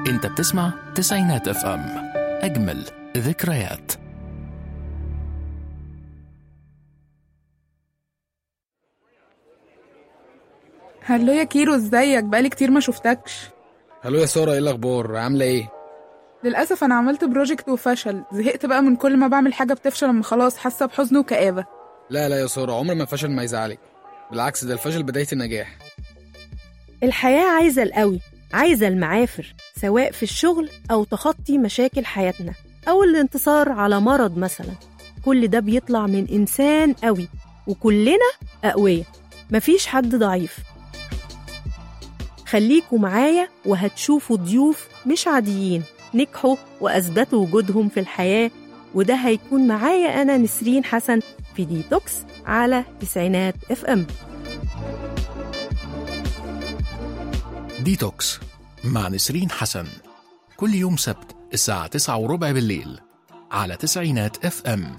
انت بتسمع تسعينات اف ام اجمل ذكريات هلو يا كيرو ازيك بقالي كتير ما شفتكش هلو يا سارة ايه الأخبار عاملة ايه؟ للأسف أنا عملت بروجكت وفشل زهقت بقى من كل ما بعمل حاجة بتفشل أما خلاص حاسة بحزن وكآبة لا لا يا سارة عمر ما فشل ما يزعلك بالعكس ده الفشل بداية النجاح الحياة عايزة القوي عايزة المعافر سواء في الشغل أو تخطي مشاكل حياتنا أو الانتصار على مرض مثلا كل ده بيطلع من إنسان قوي وكلنا أقوياء مفيش حد ضعيف خليكوا معايا وهتشوفوا ضيوف مش عاديين نجحوا وأثبتوا وجودهم في الحياة وده هيكون معايا أنا نسرين حسن في ديتوكس على تسعينات اف ام ديتوكس مع نسرين حسن كل يوم سبت الساعة تسعة وربع بالليل على تسعينات اف ام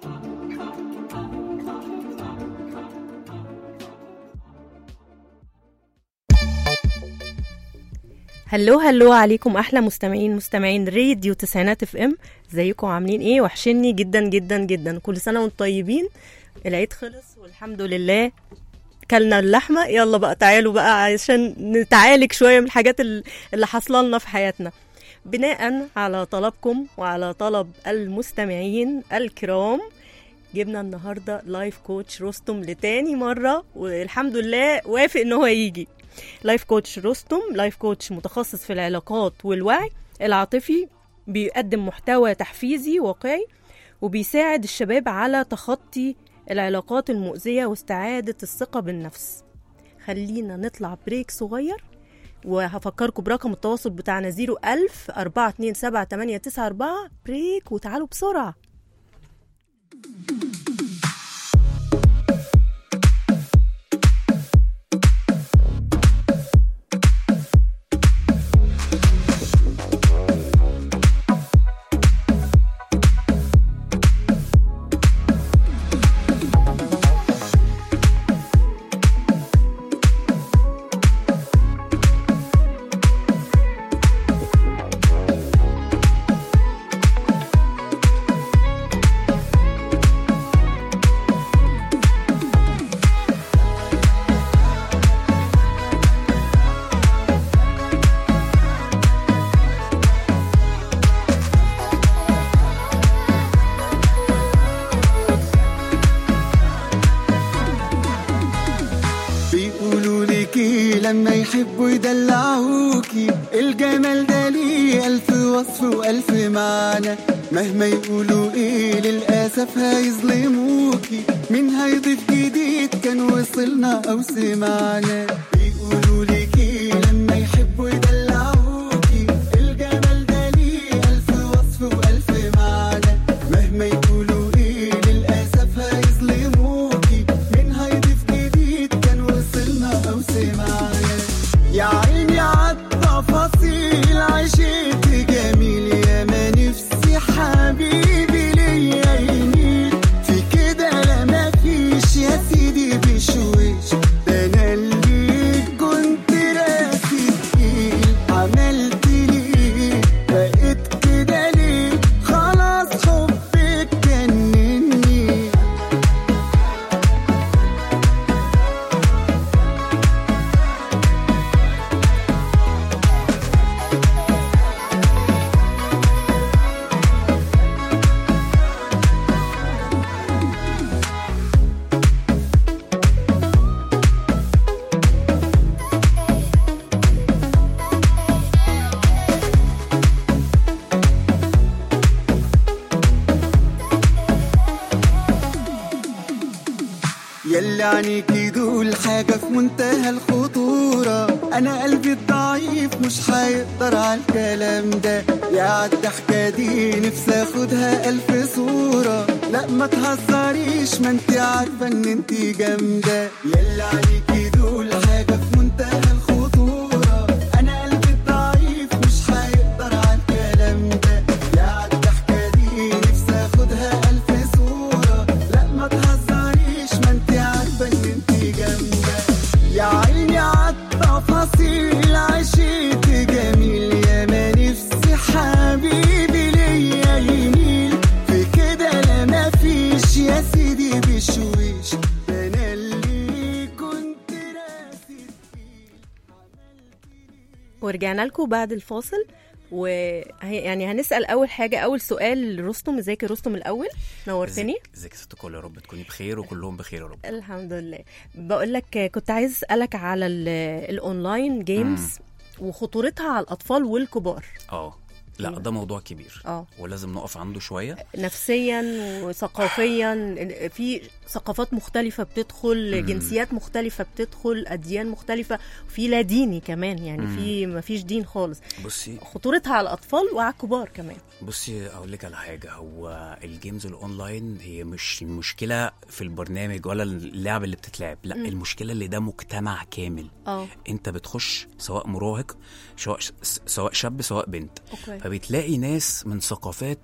هلو هلو عليكم احلى مستمعين مستمعين راديو تسعينات اف ام ازيكم عاملين ايه وحشني جدا جدا جدا كل سنه وانتم طيبين العيد خلص والحمد لله كلنا اللحمه يلا بقى تعالوا بقى عشان نتعالج شويه من الحاجات ال- اللي حاصله لنا في حياتنا بناء على طلبكم وعلى طلب المستمعين الكرام جبنا النهارده لايف كوتش رستم لتاني مره والحمد لله وافق ان هو يجي لايف كوتش رستم لايف كوتش متخصص في العلاقات والوعي العاطفي بيقدم محتوى تحفيزي واقعي وبيساعد الشباب على تخطي العلاقات المؤذية واستعادة الثقة بالنفس خلينا نطلع بريك صغير وهفكركم برقم التواصل بتاعنا 01000 427 بريك وتعالوا بسرعة بيقولوا ليكي لما يحبوا يدلعوكي الجمال ده ليه ألف وصف وألف معنى مهما يقولوا ايه للأسف هيظلموكي مين هيضيف جديد كان وصلنا أو سمعنا بيقولوا ليكي لما يحبوا يدلعوكي الجمال ده ليه ألف وصف وألف معنى مهما يقولوا ايه للأسف هيظلموكي مين هيضيف جديد كان وصلنا أو سمعنا يا عيني عالتفاصيل عشت جميل يا ما نفسي حبيبي ليا يميل في كده لا مفيش يا سيدي بشويش ده انا اللي كنت راسي تقيل عملت ليه بقيت كده ليه خلاص حبك جنني يلي عنيكي دول حاجة في منتهى الخطورة أنا قلبي الضعيف مش هيقدر على الكلام ده يا عالضحكة دي نفسي اخدها ألف صورة لا ما تهزريش ما انت عارفة ان انت جامدة يلي عنيكي دول حاجة في منتهى الخطورة أنا قلبي الضعيف مش هيقدر على الكلام ده يا عالضحكة دي نفسي اخدها ألف صورة لا ما تهزريش ما انت عارفة ان انت جامدة يا عيني عالتفاصيل عشت جميل يا ما نفسي ورجعنا لكم بعد الفاصل و يعني هنسال اول حاجه اول سؤال لرستم ازيك يا رستم الاول نورتني ازيك ازيك يا ست الكل يا رب تكوني بخير وكلهم بخير يا رب الحمد لله بقول لك كنت عايز اسالك على ال- الاونلاين جيمز وخطورتها على الاطفال والكبار اه لا أيوة. ده موضوع كبير اه ولازم نقف عنده شويه نفسيا وثقافيا في ثقافات مختلفة بتدخل مم. جنسيات مختلفة بتدخل أديان مختلفة وفي لا ديني كمان يعني في ما فيش دين خالص بصي خطورتها على الأطفال وعلى الكبار كمان بصي اقول لك على حاجه هو الجيمز الاونلاين هي مش المشكله في البرنامج ولا اللعب اللي بتتلعب لا مم. المشكله اللي ده مجتمع كامل اه انت بتخش سواء مراهق سواء سواء شاب سواء بنت اوكي فبتلاقي ناس من ثقافات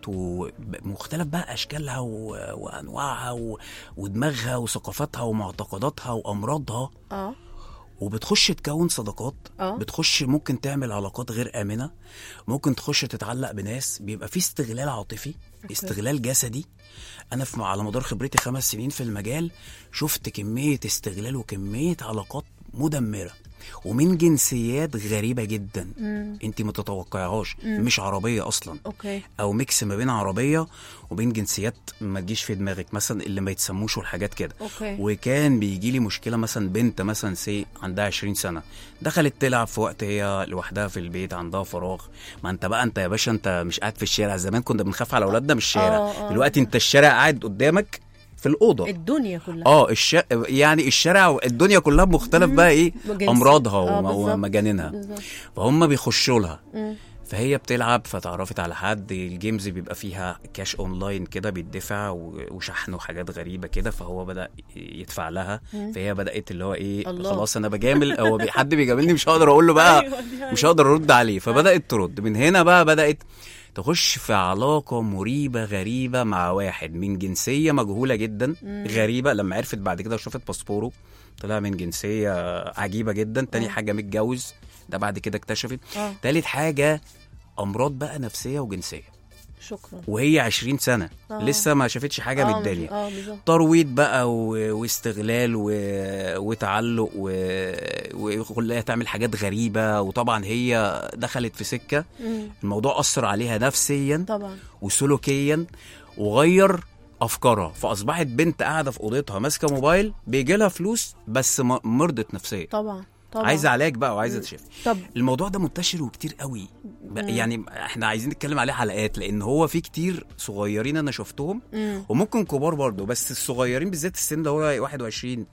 ومختلف بقى اشكالها و... وانواعها و... ودماغها وثقافاتها ومعتقداتها وامراضها اه وبتخش تكون صداقات اه بتخش ممكن تعمل علاقات غير امنه ممكن تخش تتعلق بناس بيبقى في استغلال عاطفي استغلال جسدي انا في على مدار خبرتي خمس سنين في المجال شفت كميه استغلال وكميه علاقات مدمره ومن جنسيات غريبه جدا مم. انت ما تتوقعيهاش مم. مش عربيه اصلا اوكي او ميكس ما بين عربيه وبين جنسيات ما تجيش في دماغك مثلا اللي ما يتسموش والحاجات كده اوكي وكان بيجي لي مشكله مثلا بنت مثلا سي عندها 20 سنه دخلت تلعب في وقت هي لوحدها في البيت عندها فراغ ما انت بقى انت يا باشا انت مش قاعد في الشارع زمان كنا بنخاف على اولادنا من الشارع آه، آه. دلوقتي انت الشارع قاعد قدامك في الاوضه الدنيا كلها اه الش... يعني الشارع الدنيا كلها مختلف بقى ايه وجنس- امراضها آه، وم- بالظبط. ومجانينها بالظبط فهم بيخشوا لها مم. فهي بتلعب فتعرفت على حد الجيمز بيبقى فيها كاش اونلاين كده بيدفع و- وشحن وحاجات غريبه كده فهو بدا يدفع لها مم. فهي بدات اللي هو ايه الله. خلاص انا بجامل هو بي- حد بيجاملني مش هقدر اقول له بقى أيوة، دي حقيقة. مش هقدر ارد عليه فبدات ترد من هنا بقى بدات تخش في علاقة مريبة غريبة مع واحد من جنسية مجهولة جدا مم. غريبة لما عرفت بعد كده وشافت باسبوره طلع من جنسية عجيبة جدا تاني آه. حاجة متجوز ده بعد كده اكتشفت اه تالت حاجة أمراض بقى نفسية وجنسية شكرا وهي 20 سنة آه. لسه ما شافتش حاجة من آه، الدنيا اه بالظبط ترويض بقى و... واستغلال و... وتعلق و... وخلاها تعمل حاجات غريبة وطبعا هي دخلت في سكة مم. الموضوع أثر عليها نفسيا طبعا وسلوكيا وغير افكارها فاصبحت بنت قاعده في اوضتها ماسكه موبايل بيجي لها فلوس بس م- مرضت نفسيا طبعا طبعا عايزه علاج بقى وعايزه تشفي طب الموضوع ده منتشر وكتير قوي ب- مم. يعني احنا عايزين نتكلم عليه حلقات لان هو في كتير صغيرين انا شفتهم مم. وممكن كبار برضه بس الصغيرين بالذات السن ده هو 21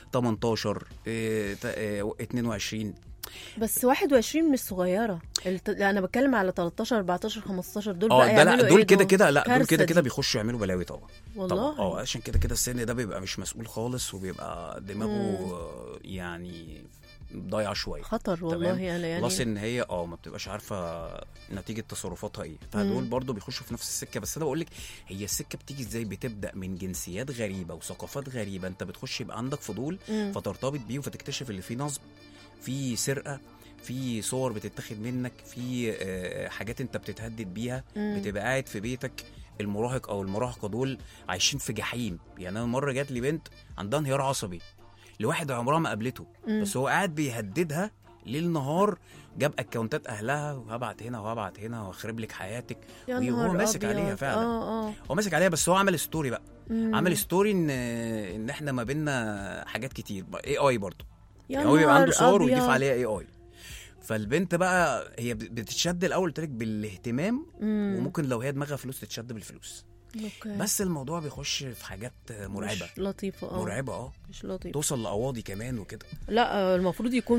18 إيه، تا- إيه، 22 بس 21 مش صغيرة الت... لا، انا بتكلم على 13 14 15 دول اه بقى ده لا يعملوا دول إيه كده كده لا دول كارثة كده كده دي. بيخشوا يعملوا بلاوي طبعا طبعا والله اه عشان كده كده السن ده بيبقى مش مسؤول خالص وبيبقى دماغه آه، يعني ضايعه شويه خطر والله تمام. يعني يعني بلس ان هي اه ما بتبقاش عارفه نتيجه تصرفاتها ايه فدول مم. برضو بيخشوا في نفس السكه بس انا بقول لك هي السكه بتيجي ازاي بتبدا من جنسيات غريبه وثقافات غريبه انت بتخش يبقى عندك فضول مم. فترتبط بيه فتكتشف اللي فيه نصب في سرقه في صور بتتاخد منك في آه، حاجات انت بتتهدد بيها مم. بتبقى قاعد في بيتك المراهق او المراهقه دول عايشين في جحيم يعني انا مره جات لي بنت عندها انهيار عصبي لواحد عمرها ما قابلته مم. بس هو قاعد بيهددها ليل نهار جاب اكونتات اهلها وهبعت هنا وهبعت هنا واخرب لك حياتك يا وهو نهار ماسك أبيض. عليها فعلا. اه اه هو ماسك عليها بس هو عمل ستوري بقى مم. عمل ستوري ان ان احنا ما بينا حاجات كتير اي اي برضه يا يعني هو بيبقى عنده نهار صور ويضيف أبيض. عليها اي اي فالبنت بقى هي بتتشد الاول قلت لك بالاهتمام مم. وممكن لو هي دماغها فلوس تتشد بالفلوس أوكي. بس الموضوع بيخش في حاجات مرعبه مش لطيفة اه مرعبه اه مش لطيفة توصل لقواضي كمان وكده لا آه، المفروض يكون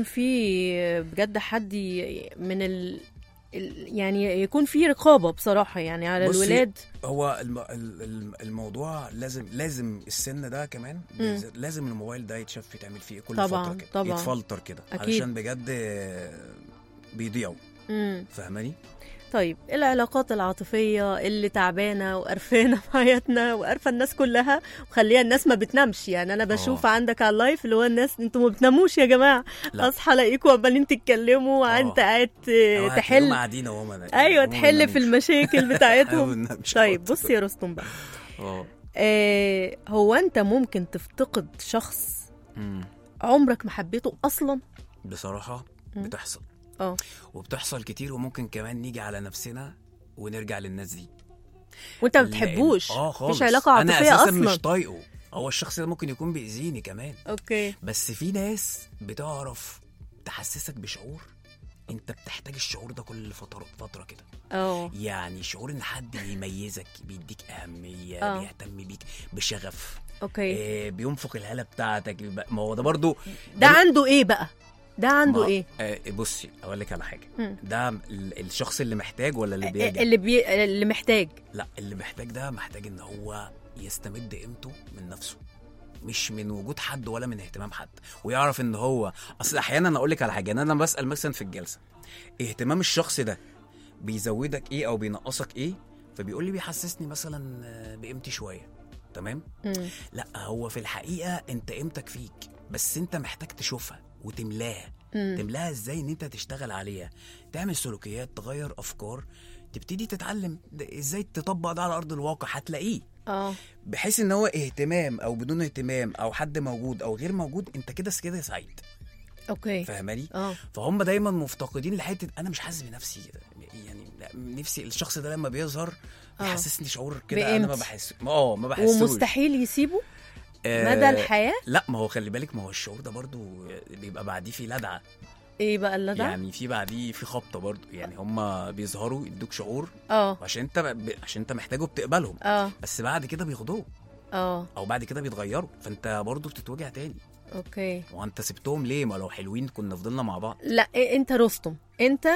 في بجد حد ي- من ال... ال- يعني يكون في رقابة بصراحة يعني على بصي، الولاد هو الم... ال- ال- الموضوع لازم لازم السن ده كمان بالذات لازم الموبايل ده يتشاف يتعمل فيه كل طبعاً، فتره كده طبعاً. يتفلتر كده أكيد. علشان بجد آه، بيضيعوا مم. فاهماني طيب العلاقات العاطفية اللي تعبانة وقرفانة في حياتنا وقرفة الناس كلها وخليها الناس ما بتنامش يعني أنا بشوف آه. عندك على اللايف اللي هو الناس انتوا ما بتناموش يا جماعة لا. أصحى ألاقيكم عمالين تتكلموا آه. وأنت قاعد ت- أو هتلاقيهم تحل قاعدين اهو ما- أيوة هم ما تحل في بيناموش. المشاكل أيوة، بتاعتهم مش طيب أكتر. بص يا رستم بقى اه آه هو أنت ممكن تفتقد شخص مم. عمرك ما حبيته أصلا بصراحه مم. بتحصل اه وبتحصل كتير وممكن كمان نيجي على نفسنا ونرجع للناس دي وانت ما لأن- بتحبوش اه خالص مفيش علاقه انا عاطفيه اساسا اصلا مش طايقه هو الشخص ده ممكن يكون بيأذيني كمان اوكي بس في ناس بتعرف تحسسك بشعور انت بتحتاج الشعور ده كل فتره فتره كده اه يعني شعور ان حد بيميزك بيديك اهميه آه. بيهتم بيك بشغف اوكي آه بينفق الهاله بتاعتك بيبقى- ما هو ده برضو ده عنده ايه بقى ده عنده ما- ايه آه بصي اقول لك على حاجه مم. ده ال- الشخص اللي محتاج ولا اللي بيلجأ اللي بي... اللي محتاج لا اللي محتاج ده محتاج ان هو يستمد قيمته من نفسه مش من وجود حد ولا من اهتمام حد ويعرف ان هو اصل احيانا اقول لك على حاجه إن انا بسال مثلا في الجلسه اهتمام الشخص ده بيزودك ايه او بينقصك ايه فبيقول لي بيحسسني مثلا آه، بقيمتي شويه تمام مم. لا هو في الحقيقه انت قيمتك فيك بس انت محتاج تشوفها وتملاها مم. تملاها ازاي ان انت تشتغل عليها تعمل سلوكيات تغير افكار تبتدي تتعلم ده- ازاي تطبق ده على ارض الواقع هتلاقيه اه بحيث ان هو اهتمام او بدون اهتمام او حد موجود او غير موجود انت كده كده سعيد اوكي فاهماني اه فهم دايما مفتقدين لحته انا مش حاسس بنفسي كده يعني لا، نفسي الشخص ده لما بيظهر آه. يحسسني شعور كده انا ما بقيمتي. بحس اه ما بحسوش ومستحيل يسيبه آه، مدى الحياه لا ما هو خلي بالك ما هو الشعور ده برضو بيبقى بعديه في لدعه ايه بقى اللي ده يعني في بعديه في خبطه برضو يعني هم بيظهروا يدوك شعور اه عشان انت ب... عشان انت محتاجه بتقبلهم اه بس بعد كده بياخدوه اه او بعد كده بيتغيروا فانت برضو بتتوجع تاني اوكي وانت سبتهم ليه ما لو حلوين كنا فضلنا مع بعض لا إيه انت رستم انت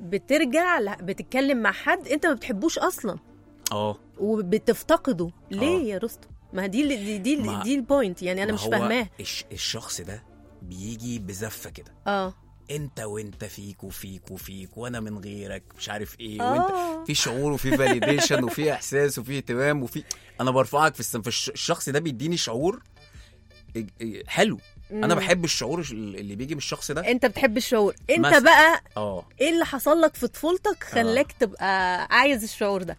بترجع ل- بتتكلم مع حد انت ما بتحبوش اصلا اه وبتفتقده ليه آه. يا رستم ما دي ال- دي دي, ما- دي البوينت يعني انا ما مش هو فاهماه الش... الشخص ده بيجي بزفه كده اه انت وانت فيك وفيك وفيك وانا من غيرك مش عارف ايه آه. وانت في شعور وفي فاليديشن وفي احساس وفي اهتمام وفي انا برفعك في السم فالشخص ده بيديني شعور إيه- إيه حلو انا مم. بحب الشعور اللي بيجي من الشخص ده انت بتحب الشعور انت مثلا. بقى اه ايه اللي حصل لك في طفولتك خلاك تبقى عايز الشعور ده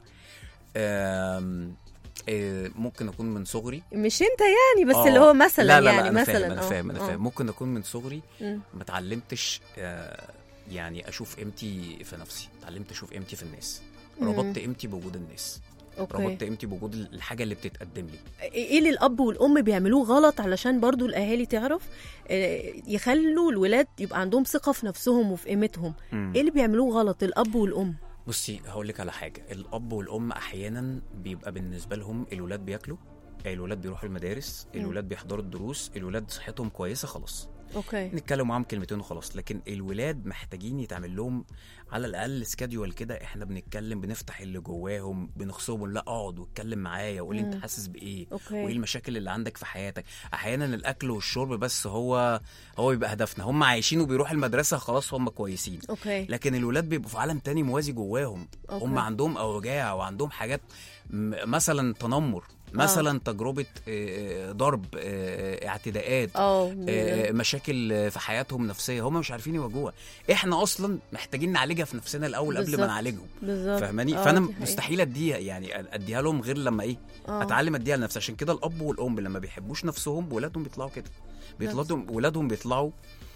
آم، إيه، ممكن اكون من صغري مش انت يعني بس آه. اللي هو مثلا لا لا يعني لا انا مثلا فاهم انا آه، فاهم انا آه. فاهم ممكن اكون من صغري مم. ما اتعلمتش آه، يعني اشوف قيمتي في نفسي اتعلمت اشوف قيمتي في الناس مم. ربطت قيمتي بوجود الناس اوكي ربطت قيمتي بوجود الحاجه اللي بتتقدم لي ايه اللي الاب والام بيعملوه غلط علشان برضو الاهالي تعرف آه، يخلوا الولاد يبقى عندهم ثقه في نفسهم وفي قيمتهم ايه اللي بيعملوه غلط الاب والام بصي هقول لك على حاجه الاب والام احيانا بيبقى بالنسبه لهم الولاد بياكلوا الولاد بيروحوا المدارس مم. الولاد بيحضروا الدروس الولاد صحتهم كويسه خلاص اوكي نتكلم معاهم كلمتين وخلاص لكن الولاد محتاجين يتعمل لهم على الاقل سكاديول كده احنا بنتكلم بنفتح اللي جواهم بنخصبهم لا اقعد واتكلم معايا وقول لي انت مم. حاسس بايه اوكي وايه المشاكل اللي عندك في حياتك احيانا الاكل والشرب بس هو هو بيبقى هدفنا هم عايشين وبيروحوا المدرسه خلاص هم كويسين اوكي لكن الولاد بيبقوا في عالم تاني موازي جواهم أوكي. هم عندهم اوجاع وعندهم حاجات م- مثلا تنمر مثلا تجربه آه، آه، ضرب آه، اعتداءات اه آه، مشاكل آه، في حياتهم نفسيه هم مش عارفين يواجهوها احنا اصلا محتاجين نعالجها في نفسنا الاول قبل بالظبط. ما نعالجهم بالظبط فاهماني آه، فانا دي حقيقة. مستحيل اديها يعني اديها لهم غير لما ايه آه. اتعلم اديها لنفسي عشان كده الاب والام لما بيحبوش نفسهم ولادهم بيطلعوا كده بيطلعوا ولادهم بيطلعوا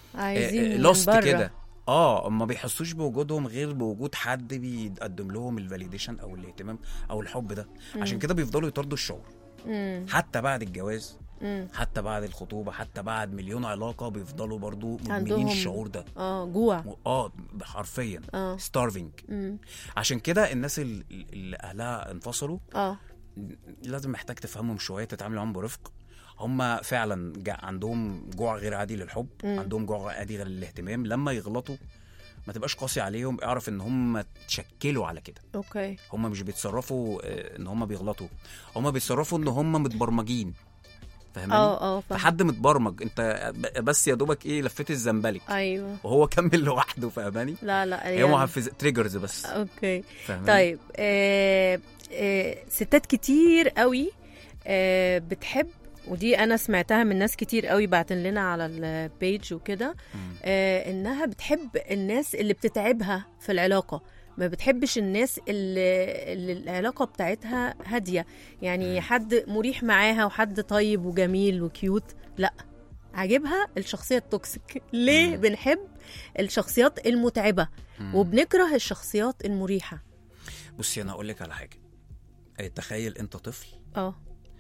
عايزين لوست من بره. كده اه ما بيحسوش بوجودهم غير بوجود حد بيقدم لهم الفاليديشن او الاهتمام او الحب ده عشان كده بيفضلوا يطردوا الشعور مم. حتى بعد الجواز مم. حتى بعد الخطوبه حتى بعد مليون علاقه بيفضلوا برضو مدمنين عندهم- الشعور ده اه جوع م- اه حرفيا اه ستارفنج مم. عشان كده الناس ال- اللي اهلها انفصلوا اه لازم محتاج تفهمهم شويه تتعامل معاهم برفق هم فعلا جا عندهم جوع غير عادي للحب مم. عندهم جوع غير عادي غير للاهتمام لما يغلطوا ما تبقاش قاسي عليهم اعرف ان هم تشكلوا على كده اوكي هم مش بيتصرفوا آه، ان هم بيغلطوا هم بيتصرفوا ان هم متبرمجين فاهماني اه اه فاهم. فحد متبرمج انت ب- بس يا دوبك ايه لفيت الزنبلك ايوه وهو كمل لوحده فاهماني لا لا هي يعني- محفز تريجرز بس اوكي فاهماني طيب آه آه ستات كتير قوي آه بتحب ودي انا سمعتها من ناس كتير قوي بعتن لنا على البيج وكده مم. آه انها بتحب الناس اللي بتتعبها في العلاقه ما بتحبش الناس اللي, اللي العلاقه بتاعتها هاديه يعني مم. حد مريح معاها وحد طيب وجميل وكيوت لا عاجبها الشخصيه التوكسيك ليه بنحب الشخصيات المتعبه وبنكره الشخصيات المريحه بصي انا اقول لك على حاجه آه، تخيل انت طفل اه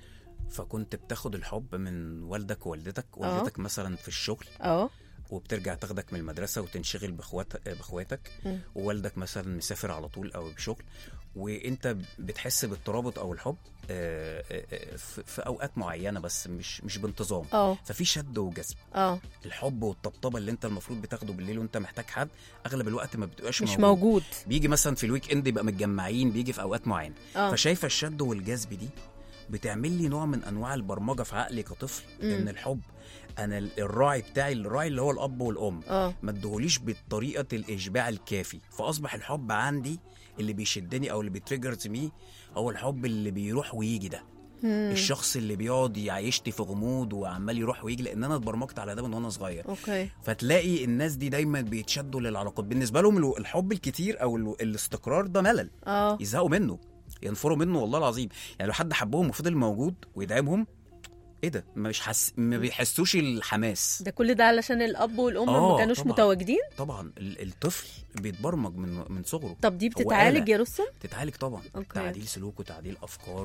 فكنت بتاخد الحب من والدك ووالدتك والدتك مثلا في الشغل اه وبترجع تاخدك من المدرسه وتنشغل باخوات باخواتك مم. ووالدك مثلا مسافر على طول او بشغل وانت بتحس بالترابط او الحب آه، آه، آه، في في اوقات معينه بس مش مش بانتظام اه ففي شد وجذب اه الحب والطبطبه اللي انت المفروض بتاخده بالليل وانت محتاج حد اغلب الوقت ما بتبقاش مش موجود بيجي مثلا في الويك اند يبقى متجمعين بيجي في اوقات معينه اه فشايفه الشد والجذب دي بتعمل لي نوع من انواع البرمجه في عقلي كطفل مم. ان الحب انا ال- الراعي بتاعي الراعي اللي هو الاب والام اه ما ادهوليش بطريقه الاشباع الكافي فاصبح الحب عندي اللي بيشدني او اللي بيتريجرز مي هو الحب اللي بيروح ويجي ده مم. الشخص اللي بيقعد يعيشني في غموض وعمال يروح ويجي لان انا اتبرمجت على ده من وانا صغير اوكي فتلاقي الناس دي دايما بيتشدوا للعلاقات بالنسبه لهم ال- الحب الكتير او ال- الاستقرار ده ملل اه يزهقوا منه ينفروا منه والله العظيم يعني لو حد حبهم وفضل موجود ويدعمهم ايه ده مش حس... ما بيحسوش الحماس ده كل ده علشان الاب والام آه، ما كانوش طبعاً. متواجدين طبعا ال- الطفل بيتبرمج من من صغره طب دي هو بتتعالج آلة. يا رستم تتعالج طبعا أوكي. تعديل سلوك وتعديل افكار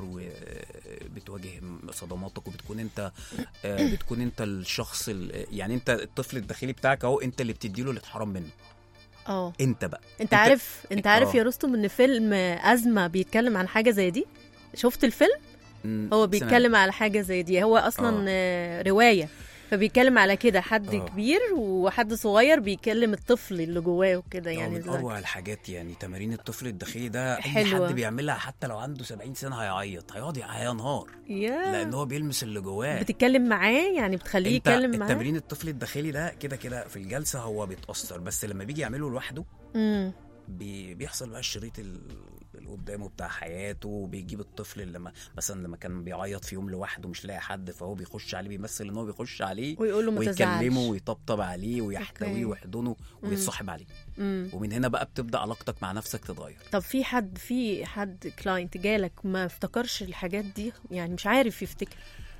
وبتواجه صدماتك وبتكون انت آه، بتكون انت الشخص ال- يعني انت الطفل الداخلي بتاعك اهو انت اللي بتديله اللي اتحرم منه اه انت بقى انت عارف انت عارف آه. يا رستم ان فيلم ازمه بيتكلم عن حاجه زي دي شفت الفيلم مم، هو سمعت. بيتكلم على حاجه زي دي هو اصلا آه. روايه فبيتكلم على كده حد آه. كبير وحد صغير بيكلم الطفل اللي جواه وكده يعني يعني من زي- اروع الحاجات يعني تمارين الطفل الداخلي ده اي حلوة. حد بيعملها حتى لو عنده 70 سنه هيعيط هيقعد هينهار يا لان هو بيلمس اللي جواه بتتكلم معاه يعني بتخليه انت يتكلم معاه التمرين الطفل الداخلي ده كده كده في الجلسه هو بيتاثر بس لما بيجي يعمله لوحده امم بي بيحصل بقى الشريط ال- اللي قدامه بتاع حياته وبيجيب الطفل اللي لما مثلا لما كان بيعيط في يوم لوحده مش لاقي حد فهو بيخش عليه بيمثل ان هو بيخش عليه ويقول له ما تزعلش ويكلمه ويطبطب عليه أوكي. ويحتويه ويحضنه ويتصاحب عليه امم ومن هنا بقى بتبدا علاقتك مع نفسك تتغير طب في حد في حد كلاينت جالك ما افتكرش الحاجات دي يعني مش عارف يفتكر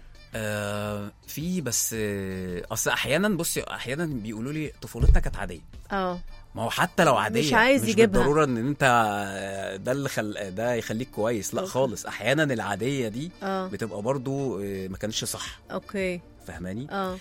آه في بس آه اصل احيانا بصي احيانا بيقولوا لي طفولتنا كانت عاديه اه ما هو حتى لو عاديه مش عايز مش يجيبها. بالضروره ان انت آه، ده اللي خل... ده يخليك كويس لا أوكي. خالص احيانا العاديه دي اه بتبقى برضو آه، ما كانتش صح اوكي فاهماني اه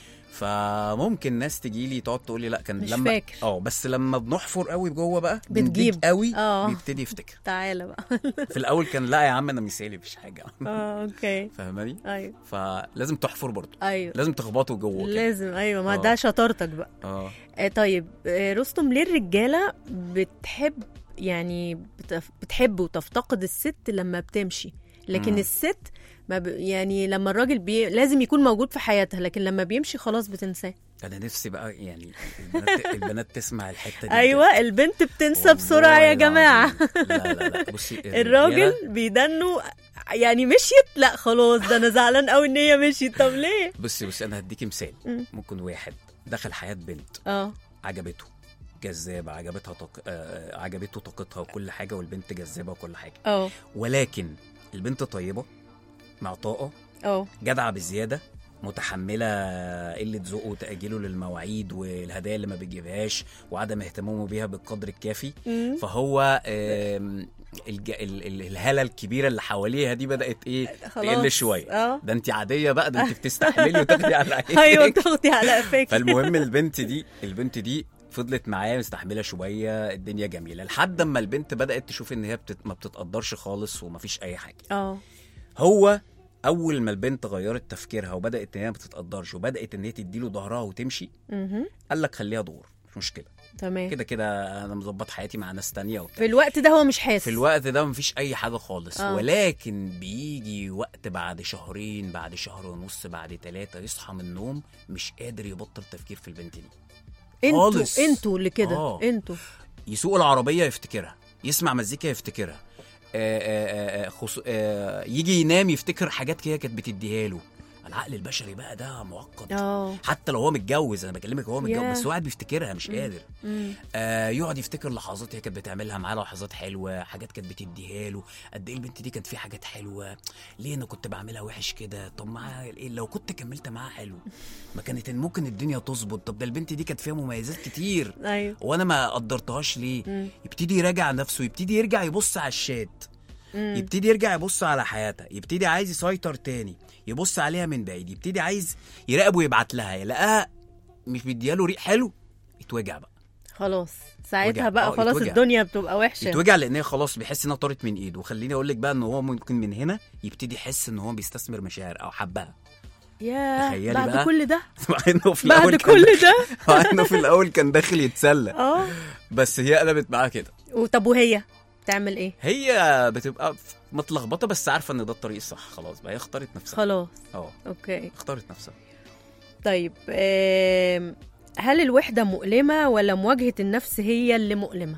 فممكن ناس تجي لي تقعد تقول لي لا كان مش لما فاكر. اه بس لما بنحفر قوي جوه بقى بتجيب. بنجيب قوي آه. بيبتدي يفتكر تعالى بقى في الاول كان لا يا عم انا مثالي مفيش حاجه اه اوكي فاهماني ايوه فلازم تحفر برضو ايوه لازم تخبطه جوه كده لازم ايوه ما آه. ده شطارتك بقى اه آه طيب آه رستم ليه الرجاله بتحب يعني بتف- بتحب وتفتقد الست لما بتمشي لكن مم. الست ما ب... يعني لما الراجل بي... لازم يكون موجود في حياتها لكن لما بيمشي خلاص بتنساه انا نفسي بقى يعني البنات, البنات تسمع الحته دي ايوه البنت بتنسى والله بسرعه يا جماعه العظيم. لا لا لا بصي الراجل بيدنوا يعني مشيت لا خلاص ده انا زعلان قوي ان هي مشيت طب ليه بصي بصي انا هديكي مثال مم. ممكن واحد دخل حياه بنت اه عجبته جذابه عجبتها طاق... آه عجبته طاقتها وكل حاجه والبنت جذابه وكل حاجه اه ولكن البنت طيبه معطاءه اه جدعه بزياده متحمله قله ذوقه وتاجيله للمواعيد والهدايا اللي ما بيجيبهاش وعدم اهتمامه بيها بالقدر الكافي مم. فهو آم، الج... ال... ال... الهاله الكبيره اللي حواليها دي بدات ايه خلاص تقل شويه اه ده انت عاديه بقى ده انت بتستحملي وتاخدي على عينك ايوه تاخدي على قفاكي فالمهم البنت دي البنت دي فضلت معايا مستحمله شويه الدنيا جميله لحد اما البنت بدات تشوف ان هي بتت... ما بتتقدرش خالص ومفيش اي حاجه اه هو اول ما البنت غيرت تفكيرها وبدات ان هي ما بتتقدرش وبدات ان هي تديله ظهرها وتمشي مهم. قال لك خليها دور مش مشكله تمام كده كده انا مظبط حياتي مع ناس تانية وبتاع في الوقت ده هو مش حاسس في الوقت ده مفيش اي حاجه خالص آه. ولكن بيجي وقت بعد شهرين بعد شهر ونص بعد ثلاثة يصحى من النوم مش قادر يبطل تفكير في البنت دي انتوا خالص. انتوا اللي كده آه. انتوا يسوق العربيه يفتكرها يسمع مزيكا يفتكرها آآ آآ آآ خصو... آآ يجي ينام يفتكر حاجات كده كانت بتديها له العقل البشري بقى ده معقد اه حتى لو هو متجوز انا بكلمك هو متجوز ياه. بس هو قاعد بيفتكرها مش مم. قادر مم. آه يقعد يفتكر لحظات هي كانت بتعملها معاه لحظات حلوه حاجات كانت بتديها له قد ايه البنت دي كانت في حاجات حلوه ليه انا كنت بعملها وحش كده طب معاها ايه لو كنت كملت معاها حلو ما كانت ممكن الدنيا تظبط طب ده البنت دي كانت فيها مميزات كتير ايوه وانا ما قدرتهاش ليه مم. يبتدي يراجع نفسه يبتدي يرجع يبص على الشات مم. يبتدي يرجع يبص على حياتها يبتدي عايز يسيطر تاني يبص عليها من بعيد يبتدي عايز يراقب ويبعت لها يلاقيها مش مدياله ريق حلو يتوجع بقى خلاص ساعتها وجع. بقى آه، خلاص يتوجع. الدنيا بتبقى وحشه يتوجع لان هي خلاص بيحس انها طارت من ايده وخليني اقول لك بقى ان هو ممكن من هنا يبتدي يحس ان هو بيستثمر مشاعر او حبها ياه تخيلي بعد بقى. كل ده مع انه في الاول بعد كان كل ده مع انه في الاول كان داخل يتسلى اه بس هي قلبت معاه كده وطب وهي تعمل ايه هي بتبقى متلخبطه بس عارفه ان ده الطريق الصح خلاص بقى هي اختارت نفسها خلاص اه اوكي اختارت نفسها طيب آم، هل الوحده مؤلمه ولا مواجهه النفس هي اللي مؤلمه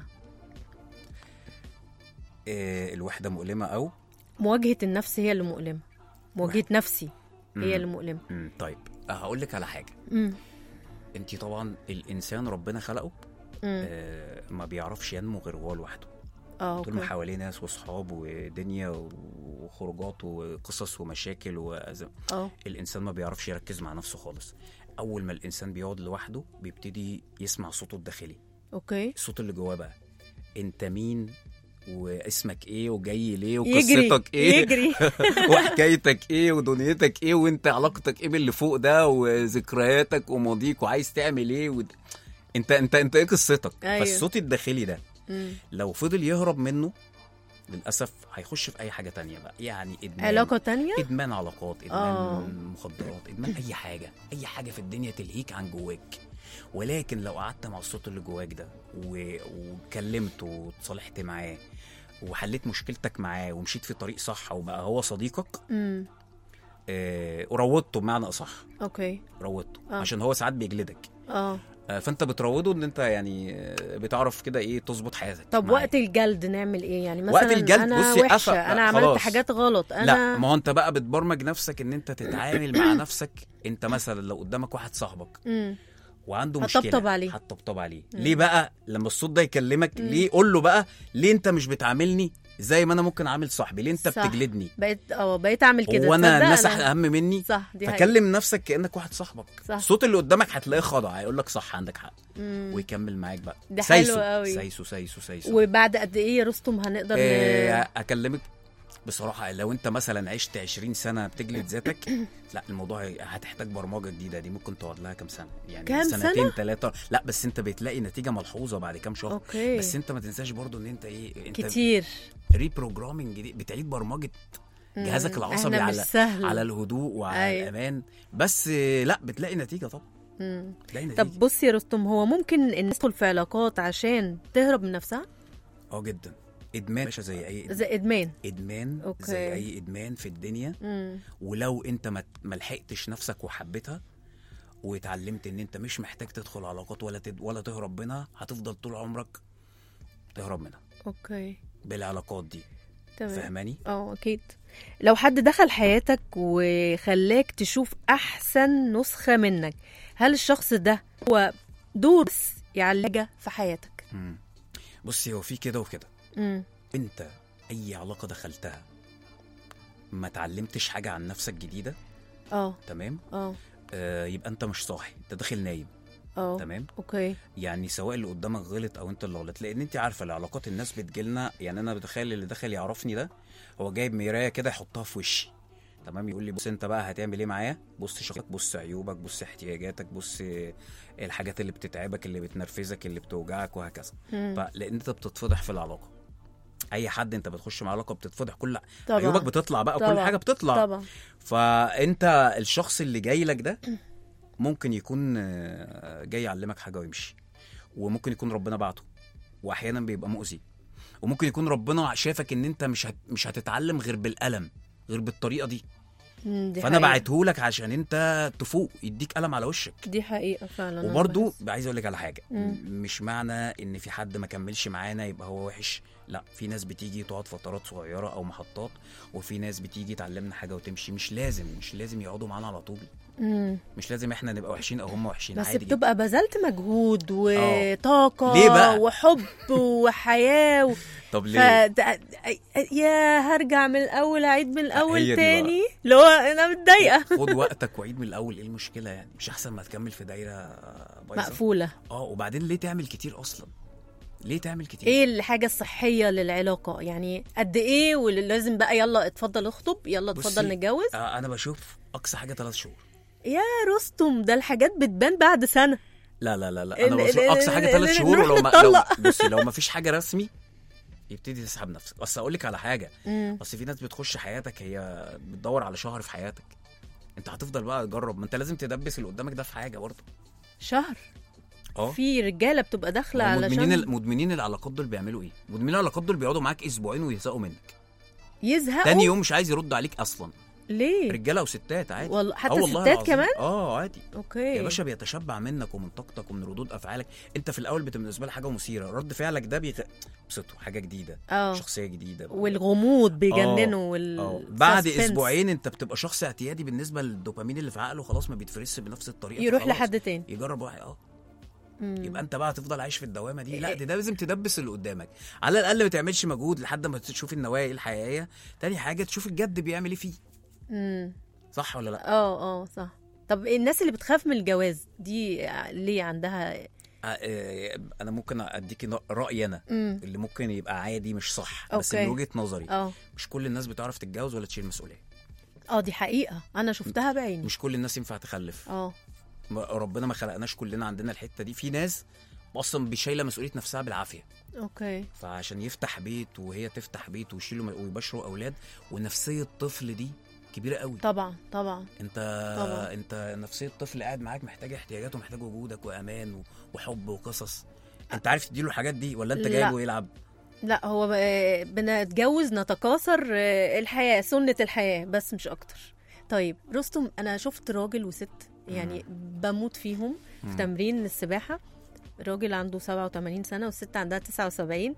إيه الوحده مؤلمه او مواجهه النفس هي اللي مؤلمه مواجهه نفسي مم. هي اللي مؤلمه مم. طيب هقول لك على حاجه مم. انت طبعا الانسان ربنا خلقه مم. آه ما بيعرفش ينمو غير هو لوحده اه طول ما اوكي حواليه ناس واصحاب ودنيا وخروجات وقصص ومشاكل وأزم. اه الانسان ما بيعرفش يركز مع نفسه خالص اول ما الانسان بيقعد لوحده بيبتدي يسمع صوته الداخلي اوكي الصوت اللي جواه بقى انت مين واسمك ايه وجاي ليه يجري وقصتك ايه يجري وحكايتك ايه ودنيتك ايه وانت علاقتك ايه باللي فوق ده وذكرياتك وماضيك وعايز تعمل ايه ود... انت انت انت ايه قصتك أيوة. فالصوت الداخلي ده مم. لو فضل يهرب منه للاسف هيخش في اي حاجه تانية بقى يعني ادمان علاقه تانية ادمان علاقات ادمان آه. مخدرات ادمان اي حاجه اي حاجه في الدنيا تلهيك عن جواك ولكن لو قعدت مع الصوت اللي جواك ده و- واتكلمت وتصالحت معاه وحليت مشكلتك معاه ومشيت في طريق صح وبقى هو صديقك امم آه وروضته بمعنى اصح اوكي روضته آه. عشان هو ساعات بيجلدك اه آه فانت بتروضه ان انت يعني آه، بتعرف كده ايه تظبط حياتك طب معاه. وقت الجلد نعمل ايه يعني مثلا وقت الجلد انا بصي، وحشه أف- انا عملت خلاص. حاجات غلط انا لا ما هو انت بقى بتبرمج نفسك ان انت تتعامل مع نفسك انت مثلا لو قدامك واحد صاحبك مم. وعنده هتطبطب مشكله عليه. هتطبطب عليه ليه بقى لما الصوت ده يكلمك ليه قول له بقى ليه انت مش بتعاملني زي ما انا ممكن اعامل صاحبي ليه انت صح. بتجلدني بقيت اه بقيت اعمل كده هو انا تصدق الناس أنا- اهم مني صح دي حقيقة. فكلم نفسك كانك واحد صاحبك صح. الصوت اللي قدامك هتلاقيه خضع هيقول لك صح عندك حق مم. ويكمل معاك بقى ده حلو سايسو قوي. سايسو سايسو سايسو وبعد قد ايه يا رستم هنقدر ن... آه، اكلمك بصراحه لو انت مثلا عشت 20 سنه بتجلد ذاتك لا الموضوع هي- هتحتاج برمجه جديده دي ممكن تقعد لها كام سنه يعني كام سنتين سنة؟ ثلاثه لا بس انت بتلاقي نتيجه ملحوظه بعد كام شهر اوكي بس انت ما تنساش برضو ان انت ايه انت كتير ريبروجرامنج جديد بتعيد برمجه جهازك مم. العصبي إحنا مش على سهل. على الهدوء وعلى أيوة. الامان بس آه، لا بتلاقي نتيجه طبعا مم. بتلاقي نتيجه طب بص يا رستم هو ممكن الناس تدخل في علاقات عشان تهرب من نفسها اه جدا ادمان باشا زي اي إدمان. زي ادمان ادمان أوكي. زي اي ادمان في الدنيا مم. ولو انت ما ما لحقتش نفسك وحبيتها واتعلمت ان انت مش محتاج تدخل علاقات ولا تد... ولا تهرب منها هتفضل طول عمرك تهرب منها اوكي بالعلاقات دي تمام فاهماني اه اكيد لو حد دخل حياتك وخلاك تشوف احسن نسخة منك هل الشخص ده هو دور بس يعالجها في حياتك مم. بصي هو في كده وكده مم. انت اي علاقه دخلتها ما اتعلمتش حاجه عن نفسك جديده اه تمام اه آه يبقى انت مش صاحي انت داخل نايم اه تمام اوكي يعني سواء اللي قدامك غلط او انت اللي غلط لان انت عارفه العلاقات الناس بتجيلنا يعني انا بتخيل اللي دخل يعرفني ده هو جايب مرايه كده يحطها في وشي تمام يقول لي بص انت بقى هتعمل ايه معايا بص شخصيتك بص عيوبك بص احتياجاتك بص الحاجات اللي بتتعبك اللي بتنرفزك اللي بتوجعك وهكذا مم. فلان انت بتتفضح في العلاقه اي حد انت بتخش مع علاقه بتتفضح كل طبعا عيوبك بتطلع بقى طبعا. وكل حاجه بتطلع طبعا فانت الشخص اللي جاي لك ده ممكن يكون آه، جاي يعلمك حاجه ويمشي وممكن يكون ربنا بعته واحيانا بيبقى مؤذي وممكن يكون ربنا شافك ان انت مش هت... مش هتتعلم غير بالالم غير بالطريقه دي مم، دي فانا حقيقة. بعتهولك عشان انت تفوق يديك قلم على وشك دي حقيقه فعلا أنا وبرضو بحس. عايز اقول لك على حاجه مم. مش معنى ان في حد ما كملش معانا يبقى هو وحش لا في ناس بتيجي تقعد فترات صغيره او محطات وفي ناس بتيجي تعلمنا حاجه وتمشي مش لازم مش لازم يقعدوا معانا على طول مم. مش لازم احنا نبقى وحشين او هم وحشين بس عادي جدا. بتبقى بذلت مجهود وطاقه ليه بقى؟ وحب وحياه و... طب ليه ف... يا هرجع من الاول اعيد من الاول هي دي تاني اللي هو انا متضايقه خد وقتك وعيد من الاول ايه المشكله يعني مش احسن ما تكمل في دايره بايظه مقفوله اه وبعدين ليه تعمل كتير اصلا ليه تعمل كتير ايه الحاجه الصحيه للعلاقه يعني قد ايه ولازم بقى يلا اتفضل اخطب يلا اتفضل بصي، نتجوز آه انا بشوف اقصى حاجه ثلاث شهور يا رستم ده الحاجات بتبان بعد سنه لا لا لا لا ال- انا بشوف ال- اقصى حاجه ال- ثلاث ال- شهور نروح ولو ما لو نتطلق. بصي لو ما فيش حاجه رسمي يبتدي تسحب نفسك بس اقول لك على حاجه مم. اصل في ناس بتخش حياتك هي بتدور على شهر في حياتك انت هتفضل بقى تجرب ما انت لازم تدبس اللي قدامك ده في حاجه برضه شهر اه في رجاله بتبقى داخله ما هو مدمنين علشان ال- مدمنين العلاقات دول بيعملوا ايه؟ مدمنين العلاقات دول بيقعدوا معاك اسبوعين ويزهقوا منك يزهقوا تاني يوم مش عايز يرد عليك اصلا ليه رجاله وستات عادي والله آه حتى والله الستات العظيم. كمان اه عادي اوكي يا باشا بيتشبع منك ومن طاقتك ومن ردود افعالك انت في الاول بتبقى بالنسبه له حاجه مثيره رد فعلك ده بيبسطه حاجه جديده اه شخصيه جديده والغموض بيجننوا اه وال بعد suspense. اسبوعين انت بتبقى شخص اعتيادي بالنسبه للدوبامين اللي في عقله خلاص ما بيتفرسش بنفس الطريقه يروح فخلاص لحد تاني يجرب واحد اه مم. يبقى انت بقى هتفضل عايش في الدوامه دي لا إيه. دي ده لازم تدبس اللي قدامك على الاقل ما تعملش مجهود لحد ما تشوف النوايا الحقيقيه تاني حاجه تشوف الجد بيعمل ايه فيه مم. صح ولا لا اه اه صح طب الناس اللي بتخاف من الجواز دي ليه عندها آه، آه، انا ممكن اديكي ن- رايي انا مم. اللي ممكن يبقى عادي مش صح بس أوكي. من وجهه نظري اه مش كل الناس بتعرف تتجوز ولا تشيل مسؤوليه اه دي حقيقه انا شفتها بعيني مش كل الناس ينفع تخلف اه ما- ربنا ما خلقناش كلنا عندنا الحته دي في ناس اصلا بشايله مسؤوليه نفسها بالعافيه اوكي فعشان يفتح بيت وهي تفتح بيت ويشيلوا م- ويبشروا اولاد ونفسيه الطفل دي كبيره قوي طبعا طبعا انت طبعا. انت نفسيه الطفل قاعد معاك محتاج احتياجاته محتاج وجودك وامان و- وحب وقصص انت عارف تديله الحاجات دي ولا انت لا. جايبه يلعب لا هو ب- بنتجوز نتكاثر آه، الحياه سنه الحياه بس مش اكتر طيب رستم انا شفت راجل وست يعني بموت فيهم في تمرين السباحه راجل عنده 87 سنه والست عندها 79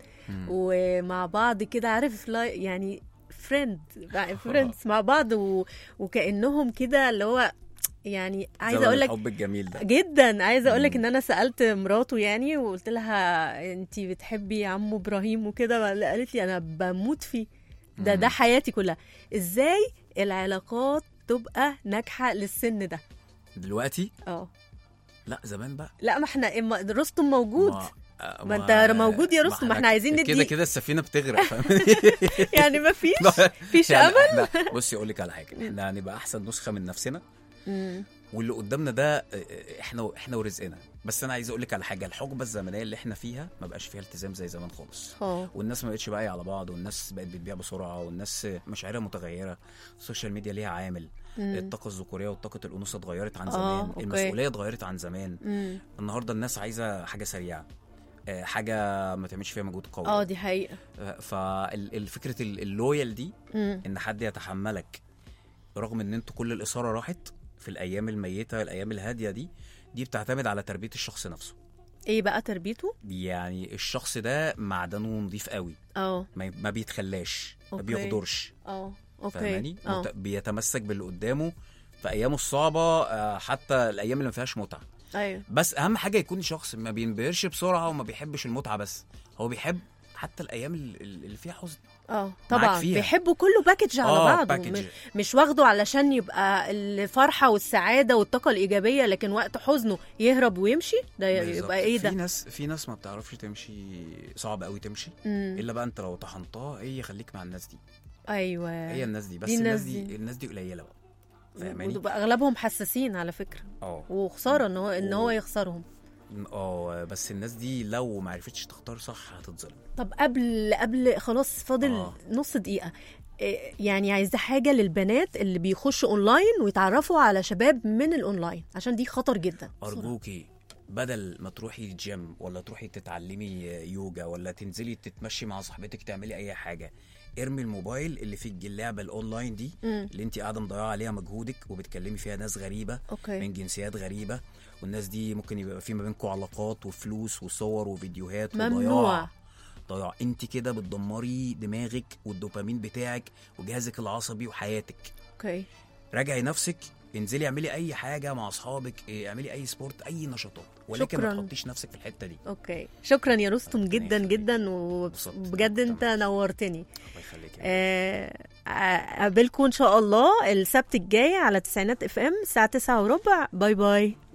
ومع بعض كده عارف لا يعني فريند فريندز مع بعض و... وكانهم كده اللي هو يعني عايزه زمن اقول لك الحب الجميل ده جدا عايزه اقول لك مم. ان انا سالت مراته يعني وقلت لها انت بتحبي عمو ابراهيم وكده قالت لي انا بموت فيه ده ده مم. حياتي كلها ازاي العلاقات تبقى ناجحه للسن ده دلوقتي اه لا زمان بقى لا ما احنا إما- رستم موجود ما, آه، ما أنت موجود يا رستم، ما إحنا عايزين كده ندي- كده السفينه بتغرق فاهم يعني ما فيش فيش يعني امل احنا بصي اقول لك على حاجه احنا هنبقى احسن نسخه من نفسنا مم. واللي قدامنا ده اه، اه، احنا احنا ورزقنا بس انا عايز اقول لك على حاجه الحقبه الزمنيه اللي احنا فيها ما بقاش فيها التزام زي زمان خالص اه والناس ما بقتش باقيه على بعض والناس بقت بتبيع بسرعه والناس مشاعرها متغيره السوشيال ميديا ليها عامل مم. الطاقه الذكوريه والطاقه الانوثه اتغيرت عن آه، زمان أوكي. المسؤوليه اتغيرت عن زمان مم. النهارده الناس عايزه حاجه سريعه اه، حاجه ما تعملش فيها مجهود قوي اه دي حقيقه فالفكره اللويال دي مم. ان حد يتحملك رغم ان انتوا كل الاثاره راحت في الايام الميته الايام الهاديه دي دي بتعتمد على تربيه الشخص نفسه ايه بقى تربيته يعني الشخص ده معدنه نظيف قوي اه ما ما بيتخلاش ما أوكي. بيغدرش اه اوكي فاهماني اه مت- بيتمسك باللي قدامه في ايامه الصعبه آه، حتى الايام اللي ما فيهاش متعه ايوه بس اهم حاجه يكون شخص ما بينبهرش بسرعه وما بيحبش المتعه بس هو بيحب حتى الايام اللي اللي فيها حزن اه طبعا فيها. بيحبوا كله باكج على اه بعضه باكج م- مش واخده علشان يبقى الفرحه والسعاده والطاقه الايجابيه لكن وقت حزنه يهرب ويمشي ده بالظبط. يبقى ايه في ده ناس في ناس ما بتعرفش تمشي صعب قوي تمشي مم. الا بقى انت لو طحنتها هي خليك مع الناس دي ايوه هي الناس دي بس دي الناس الناس دي, دي. الناس دي قليله بقى فاهماني وبقى اغلبهم حساسين على فكره اه وخساره ان هو ان هو و- يخسرهم اه بس الناس دي لو ما عرفتش تختار صح هتتظلم طب قبل قبل خلاص فاضل آه. نص دقيقه إيه، يعني عايزه حاجه للبنات اللي بيخشوا اونلاين ويتعرفوا على شباب من الاونلاين عشان دي خطر جدا ارجوكي بدل ما تروحي الجيم ولا تروحي تتعلمي يوجا ولا تنزلي تتمشي مع صاحبتك تعملي اي حاجه ارمي الموبايل اللي فيه اللعبه الاونلاين دي مم. اللي انت قاعده مضيعه عليها مجهودك وبتكلمي فيها ناس غريبه اوكي من جنسيات غريبه والناس دي ممكن يبقى في ما بينكم علاقات وفلوس وصور وفيديوهات ممنوع. وضياع ضياع انت كده بتدمري دماغك والدوبامين بتاعك وجهازك العصبي وحياتك اوكي راجعي نفسك انزلي اعملي اي حاجه مع اصحابك إيه، اعملي اي سبورت اي نشاطات ولكن شكراً. ما تحطيش نفسك في الحته دي اوكي شكرا يا رستم ربنا جدا يخليك. جدا انبسطت. وبجد انت تمام. نورتني الله يخليك يا آه، اقابلكم ان شاء الله السبت الجاي على تسعينات اف ام الساعه 9 وربع باي باي